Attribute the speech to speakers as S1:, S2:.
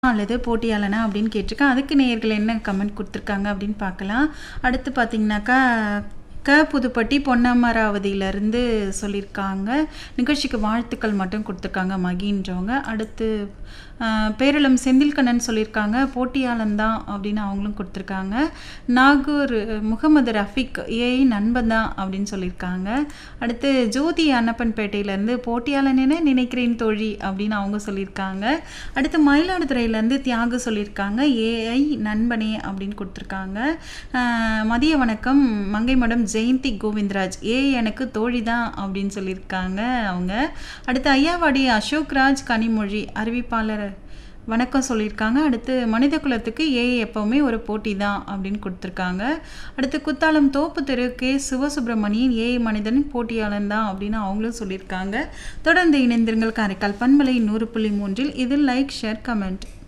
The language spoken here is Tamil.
S1: அல்லது போட்டியாளனா அப்படின்னு கேட்டிருக்கேன் அதுக்கு நேயர்கள் என்ன கமெண்ட் கொடுத்துருக்காங்க அப்படின்னு பார்க்கலாம் அடுத்து பார்த்தீங்கன்னாக்கா க புதுப்பட்டி பொன்னமராவதியிலேருந்து சொல்லியிருக்காங்க நிகழ்ச்சிக்கு வாழ்த்துக்கள் மட்டும் கொடுத்துருக்காங்க மகின்றவங்க அடுத்து ஆஹ், பேரளம் செந்தில்கண்ணன் சொல்லியிருக்காங்க போட்டியாளன் தான் அப்படின்னு அவங்களும் கொடுத்துருக்காங்க நாகூர் முகமது ரஃபிக் ஏஐ நண்பன் தான் அப்படின்னு சொல்லியிருக்காங்க அடுத்து ஜோதி அன்னப்பன்பேட்டையிலேருந்து போட்டியாளன் என நினைக்கிறேன் தோழி அப்படின்னு அவங்க சொல்லியிருக்காங்க அடுத்து மயிலாடுதுறையிலேருந்து தியாகு சொல்லியிருக்காங்க ஏஐ நண்பனே அப்படின்னு கொடுத்துருக்காங்க ஆஹ், மதிய வணக்கம் மங்கை மடம் ஜெயந்தி கோவிந்தராஜ் ஏ எனக்கு தோழி தான் அப்படின்னு சொல்லியிருக்காங்க அவங்க அடுத்து ஐயாவாடி அசோக்ராஜ் கனிமொழி அறிவிப்பாளர் வணக்கம் சொல்லியிருக்காங்க அடுத்து மனித குலத்துக்கு ஏ எப்போவுமே ஒரு போட்டி தான் அப்படின்னு கொடுத்துருக்காங்க அடுத்து குத்தாலம் தோப்பு தெரு கே சிவசுப்பிரமணியன் ஏ மனிதன் போட்டியாளன் தான் அப்படின்னு அவங்களும் சொல்லியிருக்காங்க தொடர்ந்து இணைந்திருங்கள் காரைக்கால் பண்பலை நூறு புள்ளி மூன்றில் இதில் லைக் ஷேர் கமெண்ட்